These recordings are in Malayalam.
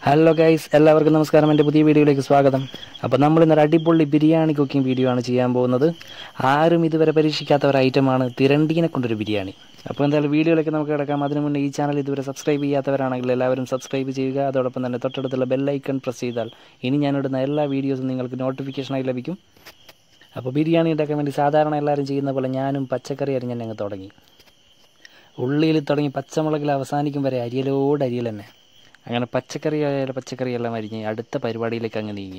ഹലോ ഗൈസ് എല്ലാവർക്കും നമസ്കാരം എൻ്റെ പുതിയ വീഡിയോയിലേക്ക് സ്വാഗതം അപ്പോൾ നമ്മൾ ഇന്നൊരു അടിപൊളി ബിരിയാണി കുക്കിംഗ് വീഡിയോ ആണ് ചെയ്യാൻ പോകുന്നത് ആരും ഇതുവരെ പരീക്ഷിക്കാത്ത ഒരു ഐറ്റമാണ് തിരണ്ടീനെ കൊണ്ടൊരു ബിരിയാണി അപ്പോൾ എന്തായാലും വീഡിയോയിലേക്ക് നമുക്ക് കിടക്കാം അതിനു മുന്നേ ഈ ചാനൽ ഇതുവരെ സബ്സ്ക്രൈബ് ചെയ്യാത്തവരാണെങ്കിൽ എല്ലാവരും സബ്സ്ക്രൈബ് ചെയ്യുക അതോടൊപ്പം തന്നെ തൊട്ടടുത്തുള്ള ബെല്ലൈക്കൺ പ്രസ് ചെയ്താൽ ഇനി ഞാനിടുന്ന എല്ലാ വീഡിയോസും നിങ്ങൾക്ക് നോട്ടിഫിക്കേഷനായി ലഭിക്കും അപ്പോൾ ബിരിയാണി ഉണ്ടാക്കാൻ വേണ്ടി സാധാരണ എല്ലാവരും ചെയ്യുന്ന പോലെ ഞാനും പച്ചക്കറി അരിഞ്ഞ് ഞങ്ങൾ തുടങ്ങി ഉള്ളിയിൽ തുടങ്ങി പച്ചമുളകിൽ അവസാനിക്കും വരെ അരിയലോട് അരിയൽ തന്നെ അങ്ങനെ പച്ചക്കറി ആയാലും പച്ചക്കറി എല്ലാം അരിഞ്ഞ് അടുത്ത പരിപാടിയിലേക്ക് അങ്ങ് നീങ്ങി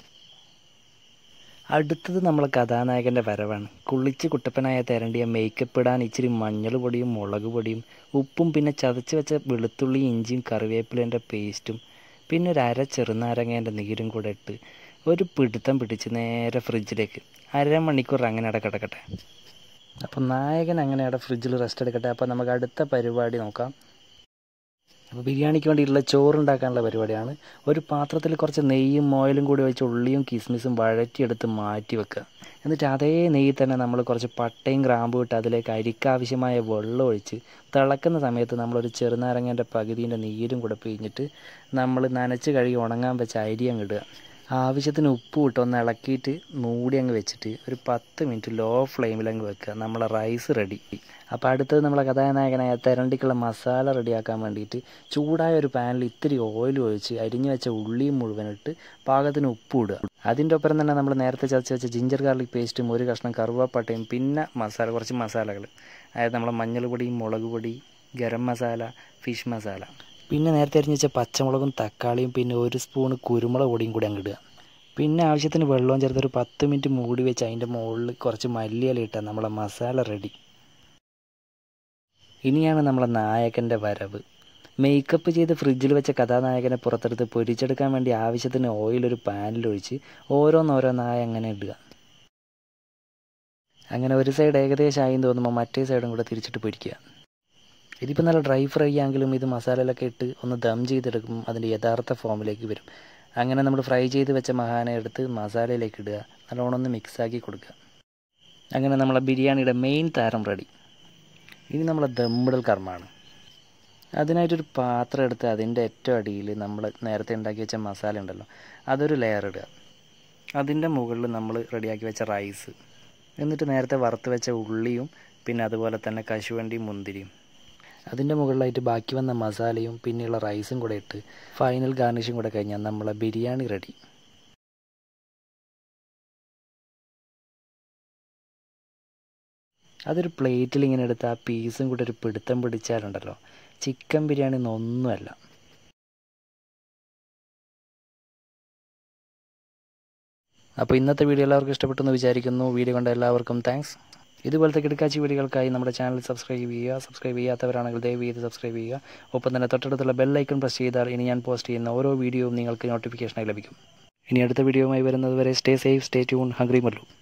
അടുത്തത് നമ്മളെ കഥാനായകൻ്റെ വരവാണ് കുളിച്ച് കുട്ടപ്പനായ തെരണ്ടിയ മേക്കപ്പ് ഇടാൻ ഇച്ചിരി മഞ്ഞൾ പൊടിയും മുളക് പൊടിയും ഉപ്പും പിന്നെ ചതച്ച് വെച്ച വെളുത്തുള്ളിയും ഇഞ്ചിയും കറിവേപ്പിലേൻ്റെ പേസ്റ്റും പിന്നെ ഒരു അര ചെറുനാരങ്ങേൻ്റെ നീരും കൂടെ ഇട്ട് ഒരു പിടുത്തം പിടിച്ച് നേരെ ഫ്രിഡ്ജിലേക്ക് അരമണിക്കൂർ അങ്ങനെ അവിടെ കിടക്കട്ടെ അപ്പം നായകൻ അങ്ങനെ അവിടെ ഫ്രിഡ്ജിൽ റെസ്റ്റ് എടുക്കട്ടെ അപ്പോൾ നമുക്ക് അടുത്ത പരിപാടി നോക്കാം അപ്പോൾ ബിരിയാണിക്ക് വേണ്ടിയിട്ടുള്ള ചോറുണ്ടാക്കാനുള്ള പരിപാടിയാണ് ഒരു പാത്രത്തിൽ കുറച്ച് നെയ്യും ഓയിലും കൂടി ഒഴിച്ച് ഉള്ളിയും കിസ്മിസും വഴറ്റിയെടുത്ത് മാറ്റി വെക്കുക എന്നിട്ട് അതേ നെയ്യിൽ തന്നെ നമ്മൾ കുറച്ച് പട്ടയും ഗ്രാമ്പും ഇട്ട് അതിലേക്ക് അരിക്കാവശ്യമായ വെള്ളം ഒഴിച്ച് തിളക്കുന്ന സമയത്ത് നമ്മളൊരു ചെറുനാരങ്ങേൻ്റെ പകുതിൻ്റെ നീരും കൂടെ പിഴിഞ്ഞിട്ട് നമ്മൾ നനച്ച് കഴുകി ഉണങ്ങാൻ വെച്ച അരി അങ്ങ് ഇടുക ആവശ്യത്തിന് ഉപ്പ് ഇട്ട് ഒന്ന് ഇളക്കിയിട്ട് മൂടി അങ്ങ് വെച്ചിട്ട് ഒരു പത്ത് മിനിറ്റ് ലോ ഫ്ലെയിമിൽ അങ്ങ് വെക്കുക നമ്മളെ റൈസ് റെഡി അപ്പോൾ അടുത്തത് നമ്മളെ കഥാനായകനായ തെരണ്ടിക്കുള്ള മസാല റെഡിയാക്കാൻ വേണ്ടിയിട്ട് ചൂടായ ഒരു പാനിൽ ഇത്തിരി ഓയിൽ ഒഴിച്ച് അരിഞ്ഞു വെച്ച ഉള്ളിയും മുഴുവൻ ഇട്ട് പാകത്തിന് ഉപ്പ് ഇടുക അതിൻ്റെ ഒപ്പം തന്നെ നമ്മൾ നേരത്തെ ചതച്ച് വെച്ച ജിഞ്ചർ ഗാർലിക് പേസ്റ്റും ഒരു കഷ്ണം കറുവാപ്പട്ടയും പിന്നെ മസാല കുറച്ച് മസാലകൾ അതായത് നമ്മളെ മഞ്ഞൾ പൊടി മുളക് പൊടി ഗരം മസാല ഫിഷ് മസാല പിന്നെ നേരത്തെ അരിഞ്ഞ് വെച്ച പച്ചമുളകും തക്കാളിയും പിന്നെ ഒരു സ്പൂണ് കുരുമുളക് പൊടിയും കൂടി അങ്ങിടുക പിന്നെ ആവശ്യത്തിന് വെള്ളവും ചേർത്ത് ഒരു പത്ത് മിനിറ്റ് മൂടി വെച്ച് അതിൻ്റെ മുകളിൽ കുറച്ച് മല്ലിയില ഇട്ടാൽ നമ്മളെ മസാല റെഡി ഇനിയാണ് നമ്മളെ നായകൻ്റെ വരവ് മേക്കപ്പ് ചെയ്ത് ഫ്രിഡ്ജിൽ വെച്ച കഥാനായകനെ പുറത്തെടുത്ത് പൊരിച്ചെടുക്കാൻ വേണ്ടി ആവശ്യത്തിന് ഓയിൽ ഒരു പാനിലൊഴിച്ച് ഓരോന്നോരോന്നായി അങ്ങനെ ഇടുക അങ്ങനെ ഒരു സൈഡ് ഏകദേശം ആയി തോന്നുമ്പോൾ മറ്റേ സൈഡും കൂടെ തിരിച്ചിട്ട് പൊരിക്കുക ഇതിപ്പോൾ നല്ല ഡ്രൈ ഫ്രൈ ആണെങ്കിലും ഇത് മസാലയിലൊക്കെ ഇട്ട് ഒന്ന് ദം ചെയ്തെടുക്കും അതിൻ്റെ യഥാർത്ഥ ഫോമിലേക്ക് വരും അങ്ങനെ നമ്മൾ ഫ്രൈ ചെയ്ത് വെച്ച മഹാനെ എടുത്ത് മസാലയിലേക്ക് ഇടുക നല്ലോണം ഒന്ന് മിക്സാക്കി കൊടുക്കുക അങ്ങനെ നമ്മളെ ബിരിയാണിയുടെ മെയിൻ താരം റെഡി ഇനി നമ്മളെ ദമ്മിടൽ കർമ്മമാണ് അതിനായിട്ടൊരു പാത്രം എടുത്ത് അതിൻ്റെ ഏറ്റവും അടിയിൽ നമ്മൾ നേരത്തെ ഉണ്ടാക്കി വെച്ച മസാല ഉണ്ടല്ലോ അതൊരു ലെയർ ഇടുക അതിൻ്റെ മുകളിൽ നമ്മൾ റെഡിയാക്കി വെച്ച റൈസ് എന്നിട്ട് നേരത്തെ വറുത്ത് വെച്ച ഉള്ളിയും പിന്നെ അതുപോലെ തന്നെ കശുവണ്ടിയും മുന്തിരിയും അതിൻ്റെ മുകളിലായിട്ട് ബാക്കി വന്ന മസാലയും പിന്നെയുള്ള റൈസും കൂടെ ഇട്ട് ഫൈനൽ ഗാർണിഷും കൂടെ കഴിഞ്ഞാൽ നമ്മളെ ബിരിയാണി റെഡി അതൊരു പ്ലേറ്റിൽ ഇങ്ങനെ എടുത്ത് ആ പീസും കൂടെ ഒരു പിടുത്തം പിടിച്ചാലുണ്ടല്ലോ ചിക്കൻ ബിരിയാണി ഒന്നുമല്ല അപ്പോൾ ഇന്നത്തെ വീഡിയോ എല്ലാവർക്കും ഇഷ്ടപ്പെട്ടെന്ന് വിചാരിക്കുന്നു വീഡിയോ കണ്ട എല്ലാവർക്കും താങ്ക്സ് ഇതുപോലത്തെ കിടക്കാച്ചി വീഡിയോകൾക്കായി നമ്മുടെ ചാനൽ സബ്സ്ക്രൈബ് ചെയ്യുക സബ്സ്ക്രൈബ് ചെയ്യാത്തവരാണെങ്കിൽ ദയവ് ചെയ്ത് സബ്സ്ക്രൈബ് ചെയ്യുക ഒപ്പം തന്നെ തൊട്ടടുത്തുള്ള ബെല്ലൈക്കൺ പ്രസ് ചെയ്താൽ ഇനി ഞാൻ പോസ്റ്റ് ചെയ്യുന്ന ഓരോ വീഡിയോയും നിങ്ങൾക്ക് നോട്ടിഫിക്കേഷനായി ലഭിക്കും ഇനി അടുത്ത വീഡിയോയുമായി വരുന്നത് വരെ stay safe stay tuned hungry Mallu